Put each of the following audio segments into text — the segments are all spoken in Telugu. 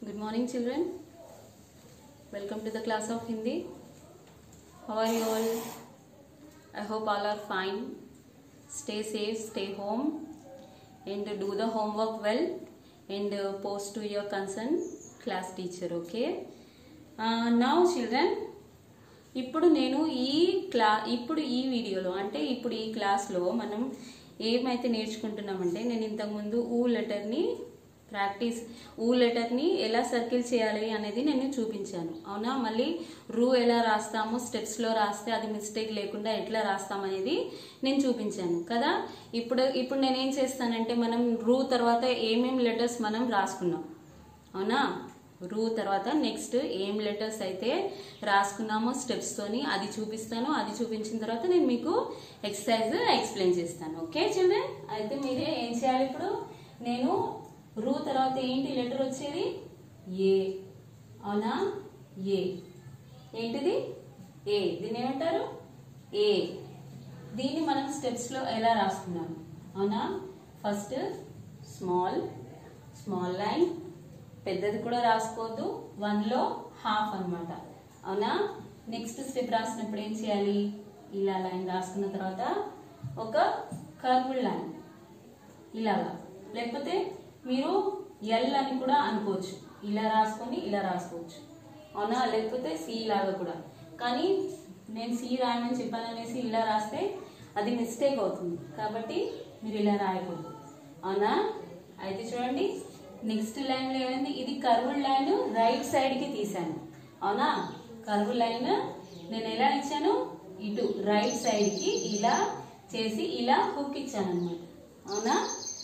Good morning, children. Welcome to the class of Hindi. How are you all? I hope all are fine. Stay safe, stay home, and do the homework well and uh, post to your concerned class teacher. Okay. Uh, now, children, ఇప్పుడు నేను ఈ క్లా ఇప్పుడు ఈ వీడియోలో అంటే ఇప్పుడు ఈ క్లాస్లో మనం ఏమైతే నేర్చుకుంటున్నామంటే నేను ఇంతకుముందు ఊ లెటర్ని ప్రాక్టీస్ ఊ లెటర్ని ఎలా సర్కిల్ చేయాలి అనేది నేను చూపించాను అవునా మళ్ళీ రూ ఎలా రాస్తాము స్టెప్స్లో రాస్తే అది మిస్టేక్ లేకుండా ఎట్లా రాస్తాం అనేది నేను చూపించాను కదా ఇప్పుడు ఇప్పుడు నేనేం చేస్తానంటే మనం రూ తర్వాత ఏమేం లెటర్స్ మనం రాసుకున్నాం అవునా రూ తర్వాత నెక్స్ట్ ఏం లెటర్స్ అయితే రాసుకున్నామో స్టెప్స్తోని అది చూపిస్తాను అది చూపించిన తర్వాత నేను మీకు ఎక్సర్సైజ్ ఎక్స్ప్లెయిన్ చేస్తాను ఓకే చిల్డ్రన్ అయితే మీరే ఏం చేయాలి ఇప్పుడు నేను రూ తర్వాత ఏంటి లెటర్ వచ్చేది ఏ అవునా ఏ ఏంటిది ఏ దీన్ని ఏమంటారు ఏ దీన్ని మనం స్టెప్స్లో ఎలా రాసుకున్నాం అవునా ఫస్ట్ స్మాల్ స్మాల్ లైన్ పెద్దది కూడా రాసుకోవద్దు వన్లో హాఫ్ అన్నమాట అవునా నెక్స్ట్ స్టెప్ రాసినప్పుడు ఏం చేయాలి ఇలా లైన్ రాసుకున్న తర్వాత ఒక కర్వ్డ్ లైన్ ఇలాగా లేకపోతే మీరు ఎల్ అని కూడా అనుకోవచ్చు ఇలా రాసుకొని ఇలా రాసుకోవచ్చు అవునా లేకపోతే సి లాగా కూడా కానీ నేను సి రాయమని చెప్పాననేసి ఇలా రాస్తే అది మిస్టేక్ అవుతుంది కాబట్టి మీరు ఇలా రాయకూడదు అవునా అయితే చూడండి నెక్స్ట్ లైన్ లో ఏమైంది ఇది కర్వ్ లైన్ రైట్ సైడ్ కి తీసాను అవునా కర్వ్ లైన్ నేను ఎలా ఇచ్చాను ఇటు రైట్ సైడ్ కి ఇలా చేసి ఇలా హుక్ ఇచ్చాను అనమాట అవునా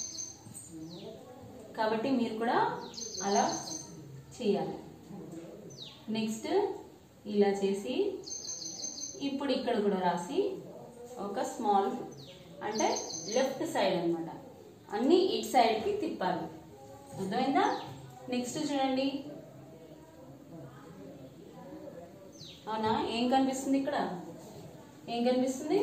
కాబట్టి మీరు కూడా అలా చేయాలి నెక్స్ట్ ఇలా చేసి ఇప్పుడు ఇక్కడ కూడా రాసి ఒక స్మాల్ అంటే లెఫ్ట్ సైడ్ అన్నమాట అన్ని ఇట్ సైడ్కి తిప్పాలి అర్థమైందా నెక్స్ట్ చూడండి అవునా ఏం కనిపిస్తుంది ఇక్కడ ఏం కనిపిస్తుంది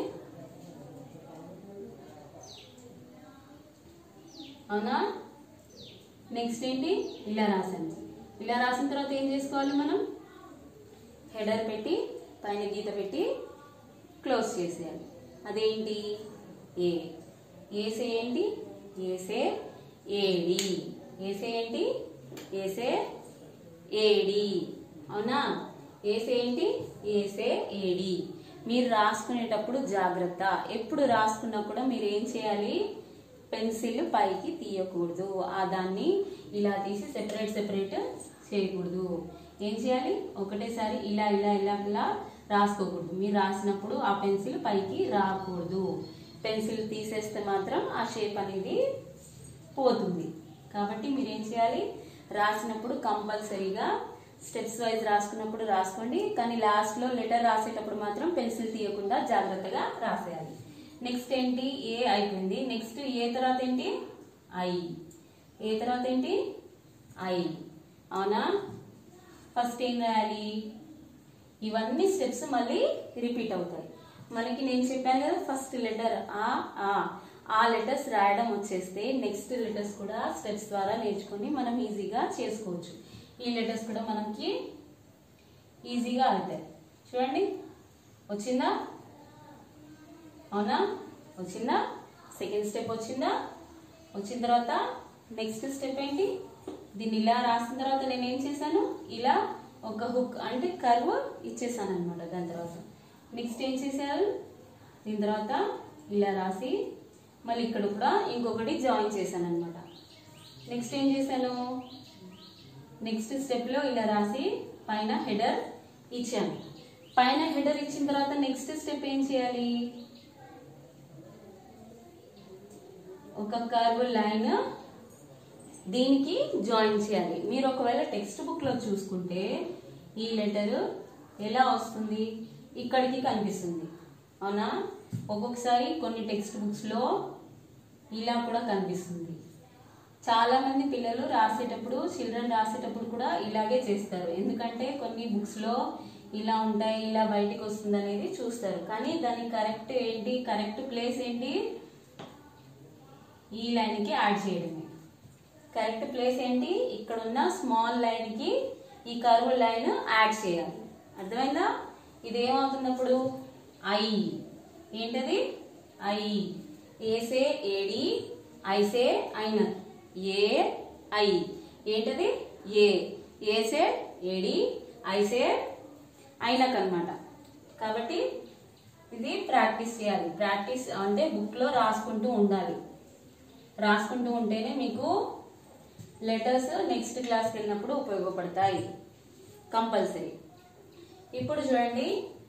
అవునా నెక్స్ట్ ఏంటి ఇలా రాసాను ఇలా రాసిన తర్వాత ఏం చేసుకోవాలి మనం హెడర్ పెట్టి పైన గీత పెట్టి క్లోజ్ చేసేయాలి అదేంటి ఏ ఏసే ఏంటి ఏసే ఏడి ఏసే ఏంటి ఏసే ఏడి అవునా ఏసే ఏంటి ఏసే ఏడి మీరు రాసుకునేటప్పుడు జాగ్రత్త ఎప్పుడు రాసుకున్నా కూడా మీరు ఏం చేయాలి పెన్సిల్ పైకి తీయకూడదు ఆ దాన్ని ఇలా తీసి సెపరేట్ సెపరేట్ చేయకూడదు ఏం చేయాలి ఒకటేసారి ఇలా ఇలా ఇలా ఇలా రాసుకోకూడదు మీరు రాసినప్పుడు ఆ పెన్సిల్ పైకి రాకూడదు పెన్సిల్ తీసేస్తే మాత్రం ఆ షేప్ అనేది పోతుంది కాబట్టి మీరు ఏం చేయాలి రాసినప్పుడు కంపల్సరీగా స్టెప్స్ వైజ్ రాసుకున్నప్పుడు రాసుకోండి కానీ లాస్ట్లో లెటర్ రాసేటప్పుడు మాత్రం పెన్సిల్ తీయకుండా జాగ్రత్తగా రాసేయాలి నెక్స్ట్ ఏంటి ఏ అయిపోయింది నెక్స్ట్ ఏ తర్వాత ఏంటి ఐ ఏ తర్వాత ఏంటి ఐ అవునా ఫస్ట్ ఏం రాయాలి ఇవన్నీ స్టెప్స్ మళ్ళీ రిపీట్ అవుతాయి మనకి నేను చెప్పాను కదా ఫస్ట్ లెటర్ ఆ ఆ ఆ లెటర్స్ రాయడం వచ్చేస్తే నెక్స్ట్ లెటర్స్ కూడా స్టెప్స్ ద్వారా నేర్చుకొని మనం ఈజీగా చేసుకోవచ్చు ఈ లెటర్స్ కూడా మనకి ఈజీగా అవుతాయి చూడండి వచ్చిందా అవునా వచ్చిందా సెకండ్ స్టెప్ వచ్చిందా వచ్చిన తర్వాత నెక్స్ట్ స్టెప్ ఏంటి దీన్ని ఇలా రాసిన తర్వాత నేను ఏం చేశాను ఇలా ఒక హుక్ అంటే కర్వ్ ఇచ్చేసాను అనమాట దాని తర్వాత నెక్స్ట్ ఏం చేశారు దీని తర్వాత ఇలా రాసి మళ్ళీ ఇక్కడ కూడా ఇంకొకటి జాయిన్ చేశాను అనమాట నెక్స్ట్ ఏం చేశాను నెక్స్ట్ స్టెప్లో ఇలా రాసి పైన హెడర్ ఇచ్చాను పైన హెడర్ ఇచ్చిన తర్వాత నెక్స్ట్ స్టెప్ ఏం చేయాలి ఒక కర్వ్ లైన్ దీనికి జాయిన్ చేయాలి మీరు ఒకవేళ టెక్స్ట్ బుక్లో చూసుకుంటే ఈ లెటర్ ఎలా వస్తుంది ఇక్కడికి కనిపిస్తుంది అవునా ఒక్కొక్కసారి కొన్ని టెక్స్ట్ బుక్స్లో ఇలా కూడా కనిపిస్తుంది చాలా మంది పిల్లలు రాసేటప్పుడు చిల్డ్రన్ రాసేటప్పుడు కూడా ఇలాగే చేస్తారు ఎందుకంటే కొన్ని బుక్స్లో ఇలా ఉంటాయి ఇలా బయటికి వస్తుంది అనేది చూస్తారు కానీ దాని కరెక్ట్ ఏంటి కరెక్ట్ ప్లేస్ ఏంటి ఈ లైన్కి యాడ్ చేయడమే కరెక్ట్ ప్లేస్ ఏంటి ఇక్కడ ఉన్న స్మాల్ లైన్ కి ఈ కర్వ్ లైన్ యాడ్ చేయాలి అర్థమైందా ఇది ఏమవుతున్నప్పుడు ఐ ఏంటది ఐ ఏసే ఏడి ఐసే ఐనర్ ఏ ఐ ఏంటది ఏ ఏసే ఏడి ఐసే ఐనక్ అన్నమాట కాబట్టి ఇది ప్రాక్టీస్ చేయాలి ప్రాక్టీస్ అంటే బుక్లో రాసుకుంటూ ఉండాలి రాసుకుంటూ ఉంటేనే మీకు లెటర్స్ నెక్స్ట్ క్లాస్కి వెళ్ళినప్పుడు ఉపయోగపడతాయి కంపల్సరీ ఇప్పుడు చూడండి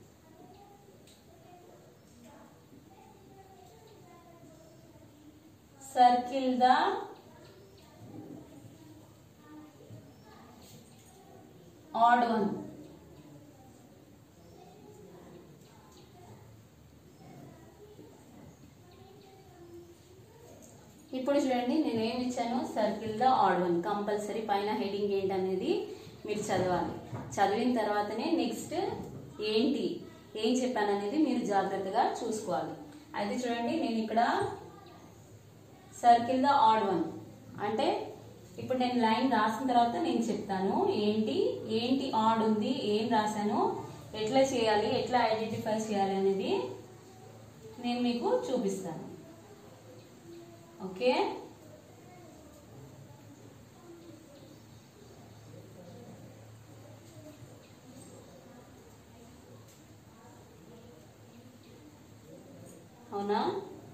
సర్కిల్ ద ఆడ్ వన్ ఇప్పుడు చూడండి నేను ఏమి ఇచ్చాను circle the odd one compulsory పైన హెడింగ్ ఏంటనేది మీరు చదవాలి చదివిన తర్వాతనే నెక్స్ట్ ఏంటి ఏం చెప్పాను అనేది మీరు జాగ్రత్తగా చూసుకోవాలి అయితే చూడండి నేను ఇక్కడ సర్కిల్ ద ఆడ్ వన్ అంటే ఇప్పుడు నేను లైన్ రాసిన తర్వాత నేను చెప్తాను ఏంటి ఏంటి ఆడ్ ఉంది ఏం రాశాను ఎట్లా చేయాలి ఎట్లా ఐడెంటిఫై చేయాలి అనేది నేను మీకు చూపిస్తాను ఓకే అవునా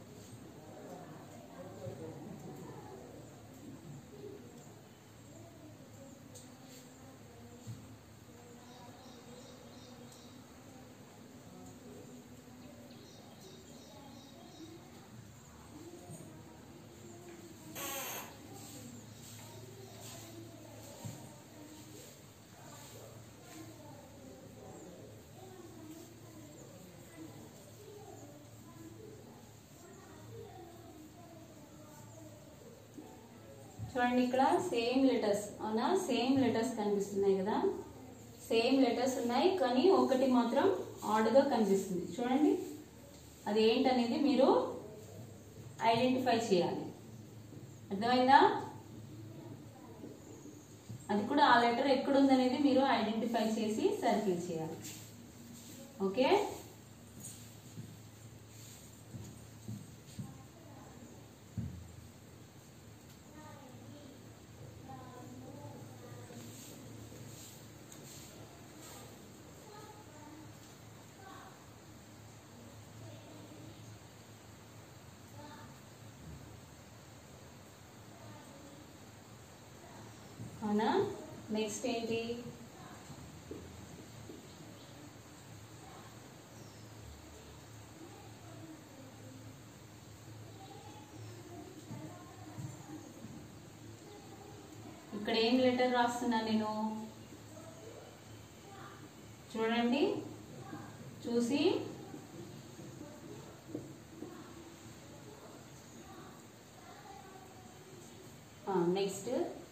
చూడండి ఇక్కడ సేమ్ లెటర్స్ అవునా సేమ్ లెటర్స్ కనిపిస్తున్నాయి కదా సేమ్ లెటర్స్ ఉన్నాయి కానీ ఒకటి మాత్రం ఆడ్గా కనిపిస్తుంది చూడండి అది ఏంటనేది మీరు ఐడెంటిఫై చేయాలి అర్థమైందా అది కూడా ఆ లెటర్ ఎక్కడుందనేది మీరు ఐడెంటిఫై చేసి సర్కిల్ చేయాలి ఓకే అవునా నెక్స్ట్ ఏంటి ఇక్కడ ఏం లెటర్ రాస్తున్నా నేను చూడండి చూసి నెక్స్ట్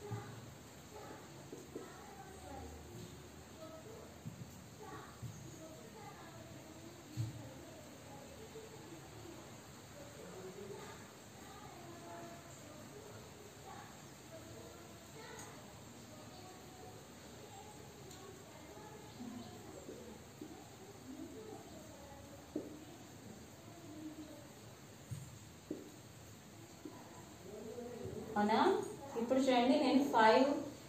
అవునా ఇప్పుడు చూడండి నేను ఫైవ్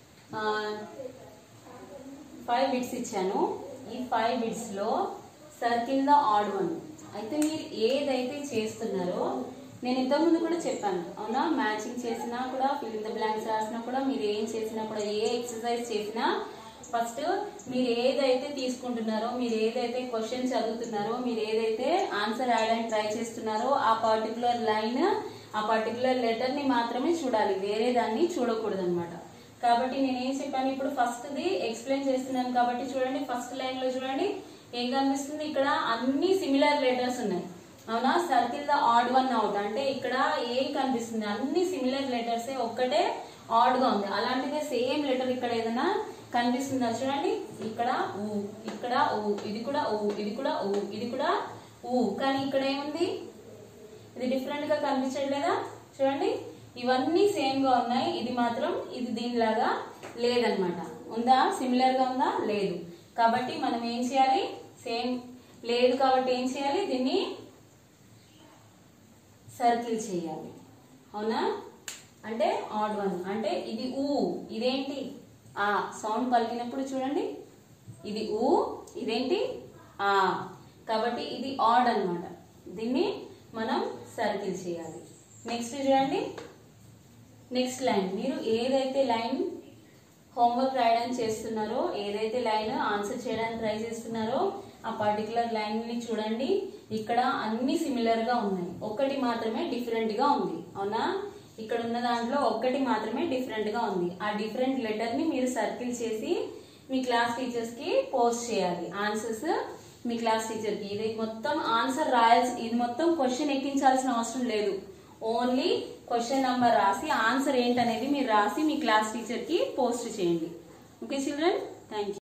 ఫైవ్ బిట్స్ ఇచ్చాను ఈ ఫైవ్ బిట్స్ లో సర్కిల్ ద ఆడ్ వన్ అయితే మీరు ఏదైతే చేస్తున్నారో నేను ఇంతకుముందు కూడా చెప్పాను అవునా మ్యాచింగ్ చేసినా కూడా ఫిల్ ద బ్లాంక్స్ రాసినా కూడా మీరు ఏం చేసినా కూడా ఏ ఎక్సర్సైజ్ చేసినా ఫస్ట్ మీరు ఏదైతే తీసుకుంటున్నారో మీరు ఏదైతే క్వశ్చన్ చదువుతున్నారో మీరు ఏదైతే ఆన్సర్ రాయడానికి ట్రై చేస్తున్నారో ఆ పర్టికులర్ లైన్ ఆ పర్టికులర్ లెటర్ ని మాత్రమే చూడాలి వేరే దాన్ని చూడకూడదు అనమాట కాబట్టి నేను ఏం చెప్పాను ఇప్పుడు ఫస్ట్ ది ఎక్స్ప్లెయిన్ చేస్తున్నాను కాబట్టి చూడండి ఫస్ట్ లైన్ లో చూడండి ఏం కనిపిస్తుంది ఇక్కడ అన్ని సిమిలర్ లెటర్స్ ఉన్నాయి అవునా circle the odd one out అంటే ఇక్కడ ఏం కనిపిస్తుంది అన్ని సిమిలర్ లెటర్స్ ఒక్కటే ఆడ్ గా ఉంది అలాంటిదే సేమ్ లెటర్ ఇక్కడ ఏదైనా కనిపిస్తుందా చూడండి ఇక్కడ ఊ ఇక్కడ ఊ ఇది కూడా ఊ ఇది కూడా ఊ ఇది కూడా ఊ కానీ ఇక్కడ ఏముంది ఇది డిఫరెంట్ గా కనిపించట్లేదా చూడండి ఇవన్నీ సేమ్ గా ఉన్నాయి ఇది మాత్రం ఇది దీనిలాగా లేదనమాట ఉందా సిమిలర్ గా ఉందా లేదు కాబట్టి మనం ఏం చేయాలి సేమ్ లేదు కాబట్టి ఏం చేయాలి దీన్ని సర్కిల్ చేయాలి అవునా అంటే ఆడ్ వన్ అంటే ఇది ఊ ఇదేంటి ఆ సౌండ్ పలికినప్పుడు చూడండి ఇది ఊ ఇదేంటి ఆ కాబట్టి ఇది ఆడ్ అన్నమాట దీన్ని మనం సర్కిల్ చేయాలి నెక్స్ట్ చూడండి నెక్స్ట్ లైన్ మీరు ఏదైతే లైన్ హోంవర్క్ రాయడానికి చేస్తున్నారో ఏదైతే లైన్ ఆన్సర్ చేయడానికి ట్రై చేస్తున్నారో ఆ పర్టికులర్ లైన్ ని చూడండి ఇక్కడ అన్ని సిమిలర్ గా ఉన్నాయి ఒక్కటి మాత్రమే డిఫరెంట్ గా ఉంది అవునా ఇక్కడ ఉన్న దాంట్లో ఒక్కటి మాత్రమే డిఫరెంట్ గా ఉంది ఆ డిఫరెంట్ లెటర్ ని మీరు సర్కిల్ చేసి మీ క్లాస్ టీచర్స్ కి పోస్ట్ చేయాలి ఆన్సర్స్ మీ క్లాస్ టీచర్ కి ఇది మొత్తం ఆన్సర్ రాయాల్సి ఇది మొత్తం క్వశ్చన్ ఎక్కించాల్సిన అవసరం లేదు ఓన్లీ క్వశ్చన్ నంబర్ రాసి ఆన్సర్ ఏంటనేది మీరు రాసి మీ క్లాస్ టీచర్ కి పోస్ట్ చేయండి ఓకే చిల్డ్రన్ థ్యాంక్ యూ